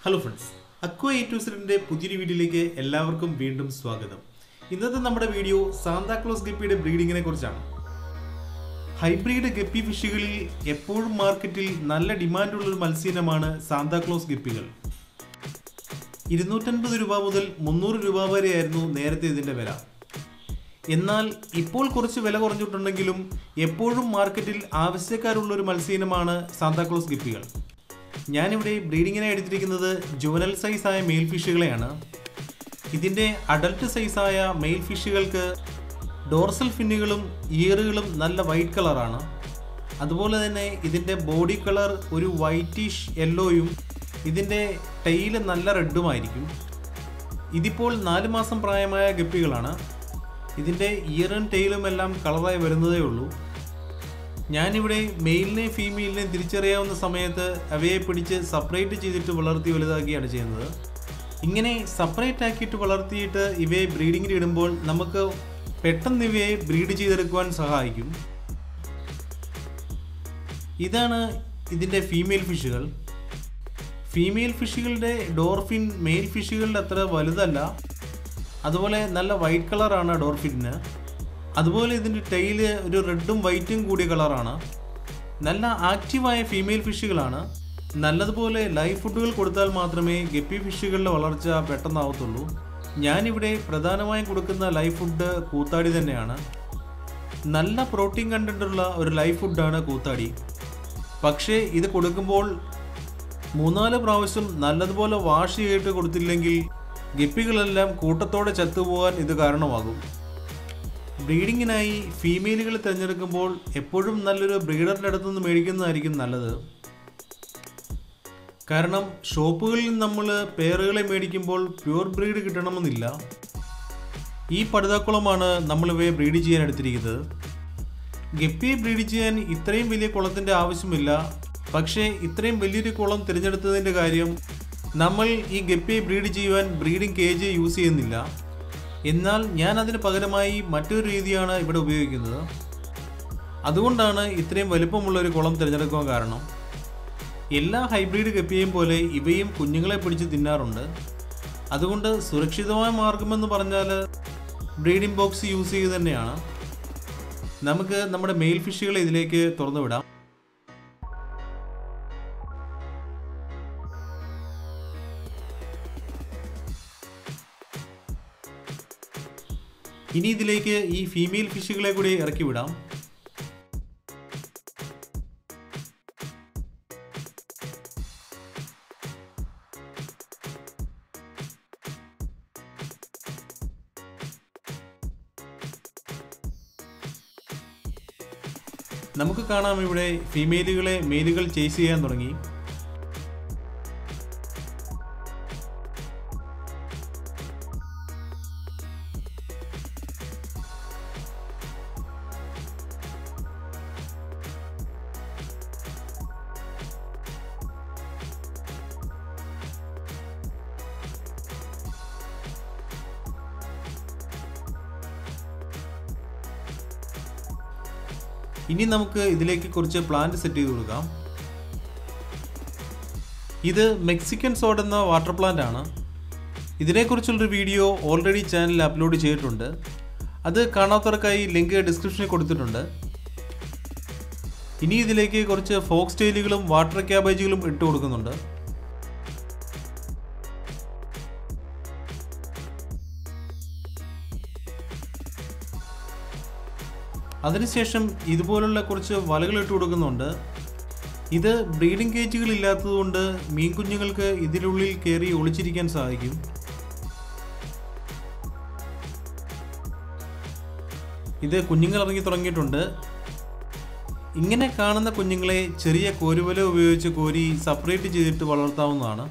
hello friends aqua A to സെറ്റിന്റെ പുതിയൊരു വീഡിയോയിലേക്ക് എല്ലാവർക്കും വീണ്ടും സ്വാഗതം ഇന്നത്തെ നമ്മുടെ വീഡിയോ സാന്താക്ലോസ് ഗപ്പിയുടെ ബ്രീഡിങ്ങിനെ കുറിച്ചാണ് ഹൈബ്രിഡ് ഗപ്പി ഫിഷുകളിൽ എപ്പോഴും മാർക്കറ്റിൽ നല്ല ഡിമാൻഡുള്ള ഒരു മത്സ്യമാണ് സാന്താക്ലോസ് ഗപ്പികൾ ഇരുന്നൂറ്റൻപത് രൂപ മുതൽ മുന്നൂറ് രൂപ വരെയായിരുന്നു നേരത്തെ ഇതിന്റെ വില എന്നാൽ ഇപ്പോൾ കുറച്ച് വില കുറഞ്ഞിട്ടുണ്ടെങ്കിലും എപ്പോഴും മാർക്കറ്റിൽ ആവശ്യക്കാരുള്ള ഒരു മത്സ്യമാണ് സാന്താക്ലോസ് ഗപ്പികൾ ഞാനിവിടെ ബ്രീഡിങ്ങിനായി എടുത്തിരിക്കുന്നത് ജുവനൽ സൈസായ മെയിൽ ഫിഷുകളെയാണ് ഇതിൻ്റെ അഡൽട്ട് സൈസായ മെയിൽ ഫിഷുകൾക്ക് ഡോർസൽ ഫിന്നുകളും ഇയറുകളും നല്ല വൈറ്റ് കളറാണ് അതുപോലെ തന്നെ ഇതിൻ്റെ ബോഡി കളർ ഒരു വൈറ്റിഷ് യെല്ലോയും ഇതിൻ്റെ ടെയില് നല്ല റെഡുമായിരിക്കും ഇതിപ്പോൾ നാല് മാസം പ്രായമായ ഗപ്പികളാണ് ഇതിൻ്റെ ഇയറും ടെയിലും എല്ലാം കളറായി വരുന്നതേ ഉള്ളൂ ഞാനിവിടെ മെയിലിനെയും ഫീമെയിലിനെയും തിരിച്ചറിയാവുന്ന സമയത്ത് അവയെ പിടിച്ച് സെപ്പറേറ്റ് ചെയ്തിട്ട് വളർത്തി വലുതാക്കിയാണ് ചെയ്യുന്നത് ഇങ്ങനെ സെപ്പറേറ്റ് ആക്കിയിട്ട് വളർത്തിയിട്ട് ഇവയെ ബ്രീഡിങ്ങിന് ഇടുമ്പോൾ നമുക്ക് പെട്ടെന്ന് ഇവയെ ബ്രീഡ് ചെയ്തെടുക്കുവാൻ സഹായിക്കും ഇതാണ് ഇതിൻ്റെ ഫീമെയിൽ ഫിഷുകൾ ഫീമെയിൽ ഫിഷുകളുടെ ഡോർഫിൻ മെയിൽ ഫിഷുകളുടെ അത്ര വലുതല്ല അതുപോലെ നല്ല വൈറ്റ് കളറാണ് ഡോർഫിന് അതുപോലെ ഇതിൻ്റെ ടെയില് ഒരു റെഡും വൈറ്റും കൂടിയ കളറാണ് നല്ല ആക്റ്റീവായ ഫീമെയിൽ ഫിഷുകളാണ് നല്ലതുപോലെ ലൈവ് ഫുഡുകൾ കൊടുത്താൽ മാത്രമേ ഗപ്പി ഫിഷുകളുടെ വളർച്ച പെട്ടെന്നാവത്തുള്ളൂ ഞാനിവിടെ പ്രധാനമായും കൊടുക്കുന്ന ലൈവ് ഫുഡ് കൂത്താടി തന്നെയാണ് നല്ല പ്രോട്ടീൻ കണ്ടന്റുള്ള ഒരു ലൈവ് ഫുഡാണ് കൂത്താടി പക്ഷേ ഇത് കൊടുക്കുമ്പോൾ മൂന്നാല് പ്രാവശ്യം നല്ലതുപോലെ വാഷ് ചെയ്തിട്ട് കൊടുത്തില്ലെങ്കിൽ ഗപ്പികളെല്ലാം കൂട്ടത്തോടെ ചത്തുപോകാൻ ഇത് കാരണമാകും ബ്രീഡിങ്ങിനായി ഫീമെയിലുകൾ തിരഞ്ഞെടുക്കുമ്പോൾ എപ്പോഴും നല്ലൊരു ബ്രീഡറിൻ്റെ അടുത്ത് നിന്ന് മേടിക്കുന്നതായിരിക്കും നല്ലത് കാരണം ഷോപ്പുകളിൽ നമ്മൾ പേറുകളെ മേടിക്കുമ്പോൾ പ്യൂർ ബ്രീഡ് കിട്ടണമെന്നില്ല ഈ പടുതാക്കുളമാണ് നമ്മൾ ഇവയെ ബ്രീഡ് ചെയ്യാൻ എടുത്തിരിക്കുന്നത് ഗപ്പിയെ ബ്രീഡ് ചെയ്യാൻ ഇത്രയും വലിയ കുളത്തിൻ്റെ ആവശ്യമില്ല പക്ഷേ ഇത്രയും വലിയൊരു കുളം തിരഞ്ഞെടുത്തതിൻ്റെ കാര്യം നമ്മൾ ഈ ഗപ്പിയെ ബ്രീഡ് ചെയ്യുവാൻ ബ്രീഡിംഗ് കേജ് യൂസ് ചെയ്യുന്നില്ല എന്നാൽ ഞാൻ അതിന് പകരമായി മറ്റൊരു രീതിയാണ് ഇവിടെ ഉപയോഗിക്കുന്നത് അതുകൊണ്ടാണ് ഇത്രയും വലുപ്പമുള്ള ഒരു കുളം തിരഞ്ഞെടുക്കാൻ കാരണം എല്ലാ ഹൈബ്രിഡ് ഗപ്പിയെയും പോലെ ഇവയും കുഞ്ഞുങ്ങളെ പിടിച്ച് തിന്നാറുണ്ട് അതുകൊണ്ട് സുരക്ഷിതമായ മാർഗമെന്ന് പറഞ്ഞാൽ ബ്രീഡിംഗ് ബോക്സ് യൂസ് ചെയ്യുക തന്നെയാണ് നമുക്ക് നമ്മുടെ മെയിൽ ഫിഷുകളെ ഇതിലേക്ക് തുറന്നു വിടാം ഇനി ഇതിലേക്ക് ഈ ഫീമെയിൽ ഫിഷുകളെ കൂടി ഇറക്കി വിടാം നമുക്ക് കാണാം ഇവിടെ ഫീമെയിലുകളെ മെയിലുകൾ ചേസ് ചെയ്യാൻ തുടങ്ങി ഇനി നമുക്ക് ഇതിലേക്ക് കുറച്ച് പ്ലാന്റ് സെറ്റ് ചെയ്ത് കൊടുക്കാം ഇത് മെക്സിക്കൻ സോഡ് എന്ന വാട്ടർ പ്ലാന്റ് ആണ് ഇതിനെക്കുറിച്ചുള്ളൊരു വീഡിയോ ഓൾറെഡി ചാനലിൽ അപ്ലോഡ് ചെയ്തിട്ടുണ്ട് അത് കാണാത്തവർക്കായി ലിങ്ക് ഡിസ്ക്രിപ്ഷനിൽ കൊടുത്തിട്ടുണ്ട് ഇനി ഇതിലേക്ക് കുറച്ച് ഫോക്സ് ടെയിലുകളും വാട്ടർ ക്യാബേജുകളും ഇട്ട് കൊടുക്കുന്നുണ്ട് അതിനുശേഷം ഇതുപോലുള്ള കുറച്ച് വലകൾ ഇട്ട് കൊടുക്കുന്നുണ്ട് ഇത് ബ്രീഡിംഗ് കേജുകൾ ഇല്ലാത്തതുകൊണ്ട് മീൻ കുഞ്ഞുങ്ങൾക്ക് ഇതിനുള്ളിൽ കയറി ഒളിച്ചിരിക്കാൻ സാധിക്കും ഇത് കുഞ്ഞുങ്ങൾ ഇറങ്ങി തുടങ്ങിയിട്ടുണ്ട് ഇങ്ങനെ കാണുന്ന കുഞ്ഞുങ്ങളെ ചെറിയ കോരുവല ഉപയോഗിച്ച് കോരി സെപ്പറേറ്റ് ചെയ്തിട്ട് വളർത്താവുന്നതാണ്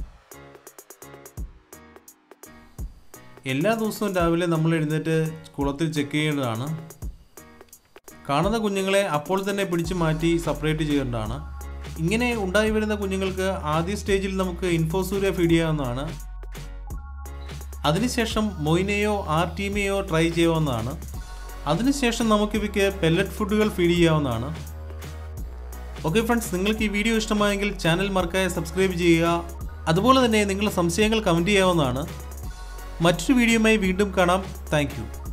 എല്ലാ ദിവസവും രാവിലെ നമ്മൾ എഴുന്നേറ്റ് കുളത്തിൽ ചെക്ക് ചെയ്യേണ്ടതാണ് കാണുന്ന കുഞ്ഞുങ്ങളെ അപ്പോൾ തന്നെ പിടിച്ചു മാറ്റി സെപ്പറേറ്റ് ചെയ്യേണ്ടതാണ് ഇങ്ങനെ ഉണ്ടായി വരുന്ന കുഞ്ഞുങ്ങൾക്ക് ആദ്യ സ്റ്റേജിൽ നമുക്ക് ഇൻഫോസൂര്യ ഫീഡ് ചെയ്യാവുന്നതാണ് അതിനുശേഷം മൊയിനെയോ ആർ ടീമെയോ ട്രൈ ചെയ്യാവുന്നതാണ് അതിനുശേഷം നമുക്ക് ഇവയ്ക്ക് പെല്ലറ്റ് ഫുഡുകൾ ഫീഡ് ചെയ്യാവുന്നതാണ് ഓക്കെ ഫ്രണ്ട്സ് നിങ്ങൾക്ക് ഈ വീഡിയോ ഇഷ്ടമായെങ്കിൽ ചാനൽ മറക്കാതെ സബ്സ്ക്രൈബ് ചെയ്യുക അതുപോലെ തന്നെ നിങ്ങളുടെ സംശയങ്ങൾ കമൻറ്റ് ചെയ്യാവുന്നതാണ് മറ്റൊരു വീഡിയോയുമായി വീണ്ടും കാണാം താങ്ക്